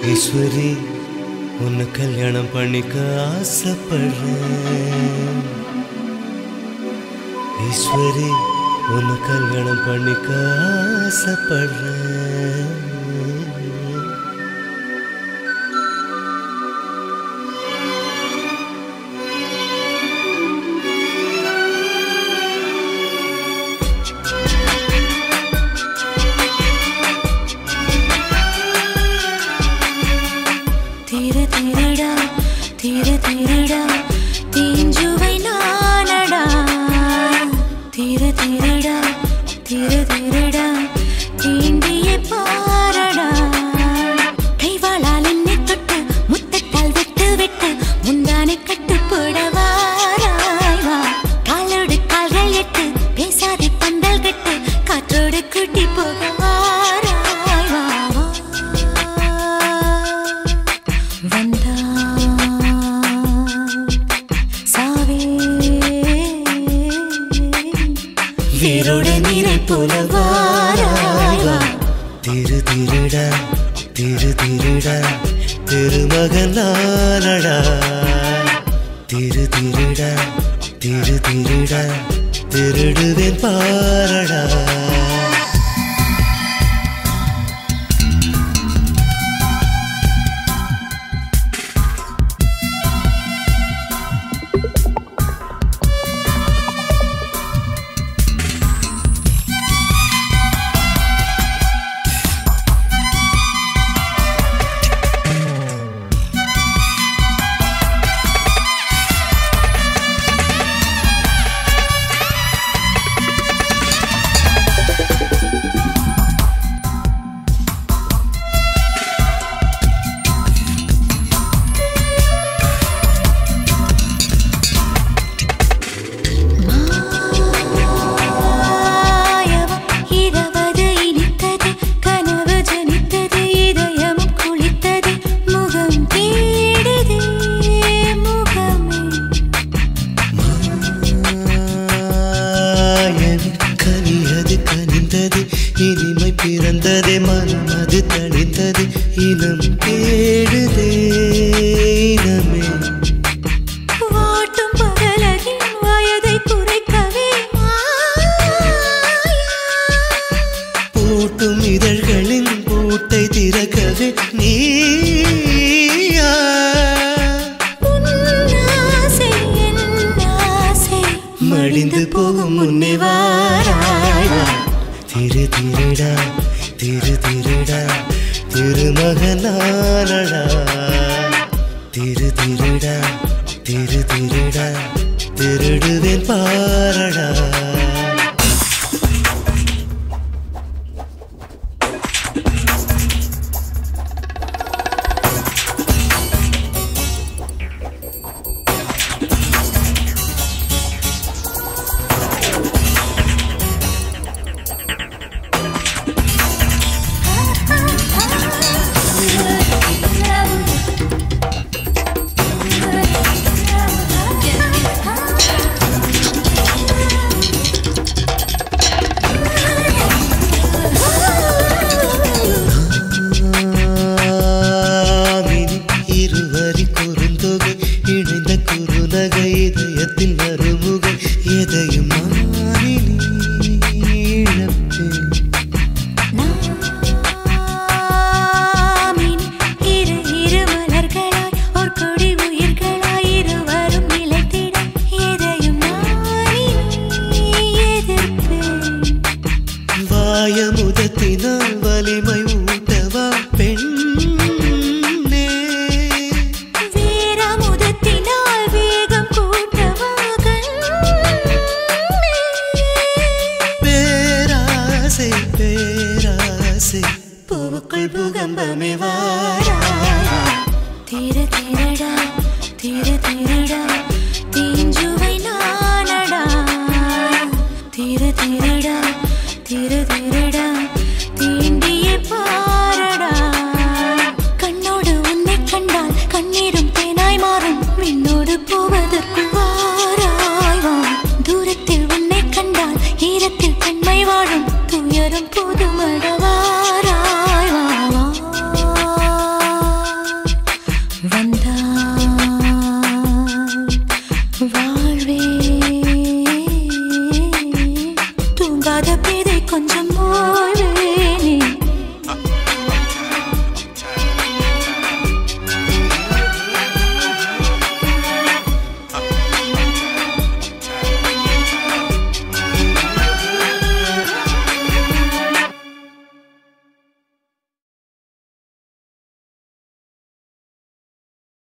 ஈஸ்வரி உன்னை கல்யாணம் பண்ணிக்க ஆசைப்படுறேன் ஈஸ்வரி உன்னை கல்யாணம் பண்ணிக்க ஆசைப்படுறேன் தீர தீரடா தீர தீரடா தீஞ்சுவை நானடா தீர தீரடா தீர தீரடா தீண்டிய பாரடா கைவாளால் என்னை தொட்டு முத்தத்தால் விட்டு விட்டு முந்தானை கட்டு போடவாராய் வா காலோடு கால்கள் எட்டு பேசாதே பந்தல் கட்டு காற்றோடு கூட்டி போக வாராய் வா வா. வந்தாள் சாவே வீரோட நீரை போல வாராய் வா. திரு திருடா திரு திருடா திருமகன் நானடா திரு திருடா திரு திருடா திருடுவேன் பாரடா மாயவம் இரவது இனித்தது கனவு ஜனித்தது இதயமும் குளித்தது முகம் தேடுதே முகமே மாயவி கனியது கனிந்தது இனிமை பிறந்ததே மனம் அது தணிந்தது இனம் தேடுதே இனமே வாட்டும் பகலகின் வயதை குறைக்கவே மாயா. பூட்டும் இதழ்களின் பூட்டை திறக்கவே நீயா உன் ஆசை என் ஆசை மடிந்து போகும் முன்னே வாராய் வா. திரு திருடா திரு திருடா திருமகனானடா திரு திருடா திரு திருடா திருடுவேன் பாரடா ஆமினி இருவரி குறுந்தொகை இணைந்த குறுநகை இதயத்தின் மறுமுகை எதையும் மாறினி இழப்பேன் நாமின் இரு இரு மலர்களாய் ஓர் கொடி உயிர்களாய் இருவரும் நிலைத்திட எதையும் நானே எதிர்ப்பேன் வாயமுதத்தினால் வலிமை ஊட்டவா பெண்ணே வீரமுதத்தினால் வேகம் கூட்டவாக பேராசை பேராசை பூவுக்குள் பூகம்பமே வாராயா தீர தீரடா தீர தீரடா தீஞ்சுவை நானடா தீர தீரடா தீர தீர